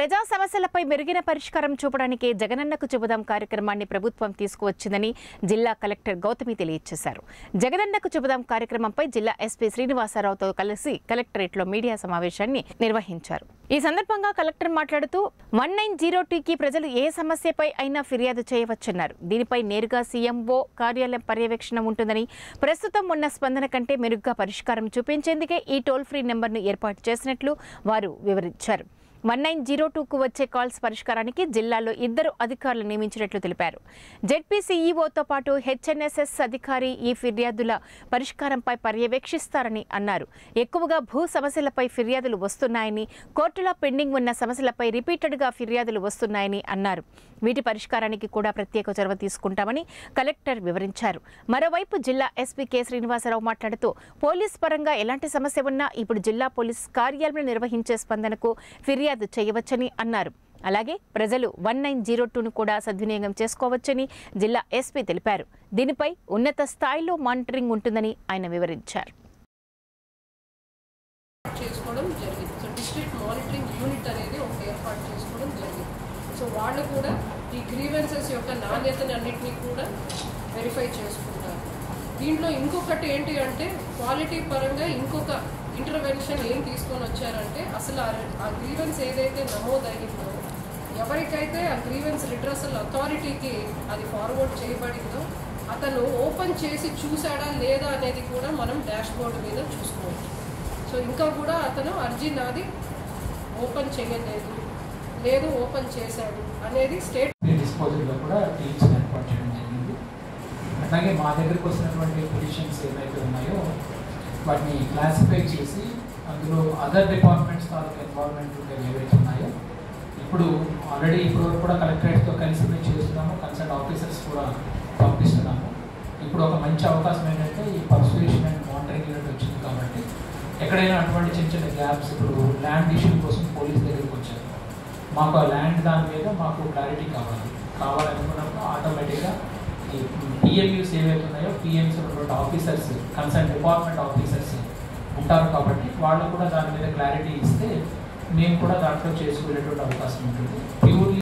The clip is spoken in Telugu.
ప్రజా సమస్యలపై మెరుగైన పరిష్కారం చూపడానికి జగనన్నకు చెబుదాం కార్యక్రమాన్ని ప్రభుత్వం తీసుకువచ్చిందని జిల్లా కలెక్టర్ గౌతమి తెలియజేశారు జగనన్నకు చెబుదాం కార్యక్రమంపై జిల్లా ఎస్పీ శ్రీనివాసరావుతో కలిసి కలెక్టరేట్లో మీడియా సమావేశాన్ని నిర్వహించారు ఈ సందర్భంగా కలెక్టర్ మాట్లాడుతూ వన్ నైన్ జీరో టీకి ప్రజలు ఏ సమస్యపై అయినా ఫిర్యాదు చేయవచ్చన్నారు దీనిపై నేరుగా సీఎంఓ కార్యాలయం పర్యవేక్షణ ఉంటుందని ప్రస్తుతం ఉన్న స్పందన కంటే మెరుగ్గా పరిష్కారం చూపించేందుకే ఈ టోల్ ఫ్రీ నెంబర్ను ఏర్పాటు చేసినట్లు వారు వివరించారు వన్ నైన్ జీరో టూకు వచ్చే కాల్స్ పరిష్కారానికి జిల్లాలో ఇద్దరు అధికారులు నియమించినట్లు తెలిపారు జెడ్పీ సీఈఓతో పాటు హెచ్ఎన్ఎస్ఎస్ అధికారి ఈ ఫిర్యాదుల పరిష్కారంపై పర్యవేక్షిస్తారని అన్నారు ఎక్కువగా భూ సమస్యలపై ఫిర్యాదులు వస్తున్నాయని కోర్టులో పెండింగ్ ఉన్న సమస్యలపై రిపీటెడ్గా ఫిర్యాదులు వస్తున్నాయని అన్నారు వీటి పరిష్కారానికి కూడా ప్రత్యేక చొరవ తీసుకుంటామని కలెక్టర్ వివరించారు మరోవైపు జిల్లా ఎస్పీ కె శ్రీనివాసరావు మాట్లాడుతూ పోలీస్ పరంగా ఎలాంటి సమస్య ఉన్నా ఇప్పుడు జిల్లా పోలీస్ కార్యాలయం నిర్వహించే స్పందనకు ఫిర్యాదు చేయవచ్చని అన్నారు అలాగే ప్రజలు వన్ నైన్ జీరో టూను కూడా సద్వినియోగం చేసుకోవచ్చని జిల్లా ఎస్పీ తెలిపారు దీనిపై ఉన్నత స్థాయిలో మానిటరింగ్ ఉంటుందని ఆయన వివరించారు చేసుకోవడం జరిగింది సో డిస్ట్రిక్ట్ మానిటరింగ్ యూనిట్ అనేది ఒక ఏర్పాటు చేసుకోవడం జరిగింది సో వాళ్ళు కూడా ఈ గ్రీవెన్సెస్ యొక్క నాణ్యతని అన్నింటినీ కూడా వెరిఫై చేసుకుంటారు దీంట్లో ఇంకొకటి ఏంటి అంటే క్వాలిటీ పరంగా ఇంకొక ఇంటర్వెన్షన్ ఏం తీసుకొని వచ్చారంటే అసలు ఆ- ఆ గ్రీవెన్స్ ఏదైతే నమోదైందో ఎవరికైతే ఆ గ్రీవెన్స్ రిడ్రసల్ అథారిటీకి అది ఫార్వర్డ్ చేయబడిందో అతను ఓపెన్ చేసి చూసాడా లేదా అనేది కూడా మనం డాష్ బోర్డు మీద చూసుకోవచ్చు సో ఇంకా కూడా అతను అర్జీ నాది ఓపెన్ చేయలేదు లేదు ఓపెన్ చేశాడు అనేది స్టేట్ డిస్పోజల్లో కూడా టీమ్స్ ఏర్పాటు చేయడం జరిగింది అట్లాగే మా దగ్గరకు వస్తున్నటువంటి పొజిషన్స్ ఏవైతే ఉన్నాయో వాటిని క్లాసిఫై చేసి అందులో అదర్ డిపార్ట్మెంట్స్ తాలూకు ఇన్వాల్వ్మెంట్ ఉండేవి ఏవైతే ఉన్నాయో ఇప్పుడు ఆల్రెడీ ఇప్పుడు కూడా కలెక్టరేట్తో కలిసి మేము చేస్తున్నాము కన్సర్న్ ఆఫీసర్స్ కూడా పంపిస్తున్నాము ఇప్పుడు ఒక మంచి అవకాశం ఏంటంటే ఈ పర్సువేషన్ అండ్ మానిటరింగ్ యూనిట్ వచ్చింది కాబట్టి ఎక్కడైనా అటువంటి చిన్న చిన్న గ్యాప్స్ ఇప్పుడు ల్యాండ్ ఇష్యూ కోసం పోలీస్ దగ్గరికి వచ్చారు మాకు ఆ ల్యాండ్ దాని మీద మాకు క్లారిటీ కావాలి కావాలనుకున్నప్పుడు ఆటోమేటిక్గా ఈ పిఎంయూస్ ఏవైతే ఉన్నాయో పిఎంస్ ఉన్నటువంటి ఆఫీసర్స్ కన్సర్న్ డిపార్ట్మెంట్ ఆఫీసర్స్ ఉంటారు కాబట్టి వాళ్ళు కూడా దాని మీద క్లారిటీ ఇస్తే మేము కూడా దాంట్లో చేసుకునేటువంటి అవకాశం ఉంటుంది ప్యూర్లీ